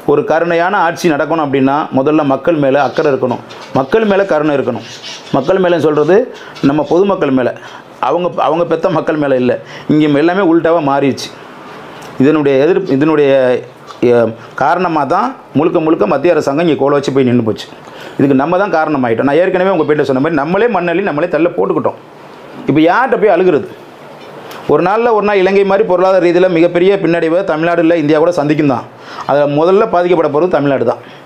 ஒரு கருணையான ஆட்சி நடக்கணும் அப்படின்னா முதல்ல மக்கள் மேலே அக்கறை இருக்கணும் மக்கள் மேலே கருணை இருக்கணும் மக்கள் மேலே சொல்கிறது நம்ம பொதுமக்கள் மேலே அவங்க அவங்க பெத்த மக்கள் மேலே இல்லை இங்கே எல்லாமே உள்டாவாக மாறிடுச்சு இதனுடைய எதிர்ப்பு இதனுடைய காரணமாக தான் முழுக்க முழுக்க மத்திய அரசாங்கம் இங்கே கோல வச்சு போய் நின்று போச்சு இதுக்கு நம்ம தான் காரணமாயிட்டோம் நான் ஏற்கனவே உங்கள் பேட்டில் சொன்ன மாதிரி நம்மளே மண்ணள்ளி நம்மளே தள்ள போட்டுக்கிட்டோம் இப்போ யார்கிட்ட போய் அழுகிறது ஒரு நாளில் ஒரு நாள் இலங்கை மாதிரி பொருளாதார ரீதியில் மிகப்பெரிய பின்னடைவை தமிழ்நாடு இல்லை இந்தியா கூட சந்திக்கும் தான் அதில் முதல்ல பாதிக்கப்பட போகிறது தமிழ்நாடு தான்